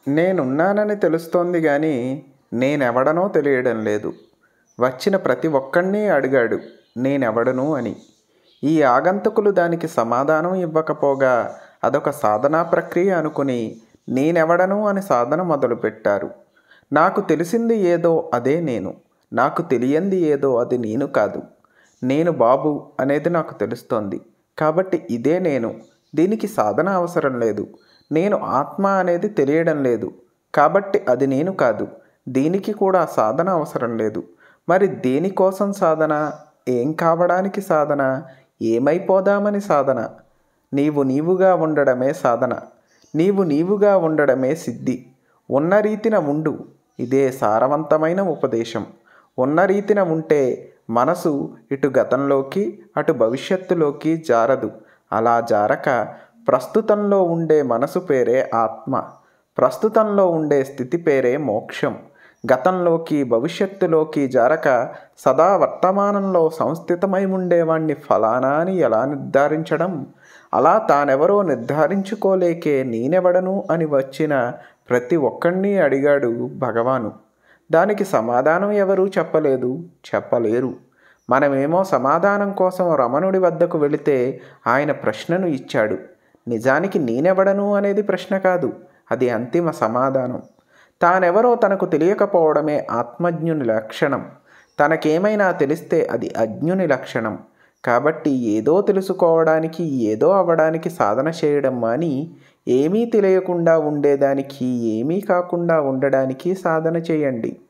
నేనున్నానని తెలుస్తోంది కానీ నేనెవడనో తెలియడం లేదు వచ్చిన ప్రతి ఒక్కడిని అడిగాడు నేనెవడను అని ఈ ఆగంతుకులు దానికి సమాధానం ఇవ్వకపోగా అదొక సాధనా ప్రక్రియ అనుకుని నేనెవడను అని సాధన మొదలుపెట్టారు నాకు తెలిసింది ఏదో అదే నేను నాకు తెలియంది ఏదో అది నేను కాదు నేను బాబు అనేది నాకు తెలుస్తోంది కాబట్టి ఇదే నేను దీనికి సాధన అవసరం లేదు నేను ఆత్మ అనేది తెలియడం లేదు కాబట్టి అది నేను కాదు దీనికి కూడా సాధన అవసరం లేదు మరి దేనికోసం సాధన ఏం కావడానికి సాధన ఏమైపోదామని సాధన నీవు నీవుగా ఉండడమే సాధన నీవు నీవుగా ఉండడమే సిద్ధి ఉన్న రీతిన ఉండు ఇదే సారవంతమైన ఉపదేశం ఉన్న రీతిన ఉంటే మనసు ఇటు గతంలోకి అటు భవిష్యత్తులోకి జారదు అలా జారక ప్రస్తుతంలో ఉండే మనసు పేరే ఆత్మ ప్రస్తుతంలో ఉండే స్థితి పేరే మోక్షం గతంలోకి భవిష్యత్తులోకి జారక సదా వర్తమానంలో సంస్థితమై ఉండేవాణ్ణి ఫలానా అని ఎలా నిర్ధారించడం అలా తానెవరో నిర్ధారించుకోలేకే నేనెవడను అని వచ్చిన ప్రతి ఒక్కడిని అడిగాడు భగవాను దానికి సమాధానం ఎవరూ చెప్పలేదు చెప్పలేరు మనమేమో సమాధానం కోసం రమణుడి వద్దకు వెళితే ఆయన ప్రశ్నను ఇచ్చాడు నిజానికి నేనెవడను అనేది ప్రశ్న కాదు అది అంతిమ సమాధానం తానెవరో తనకు తెలియకపోవడమే ఆత్మజ్ఞుని లక్షణం తనకేమైనా తెలిస్తే అది అజ్ఞుని లక్షణం కాబట్టి ఏదో తెలుసుకోవడానికి ఏదో అవ్వడానికి సాధన చేయడం మాని ఏమీ తెలియకుండా ఉండేదానికి ఏమీ కాకుండా ఉండడానికి సాధన చేయండి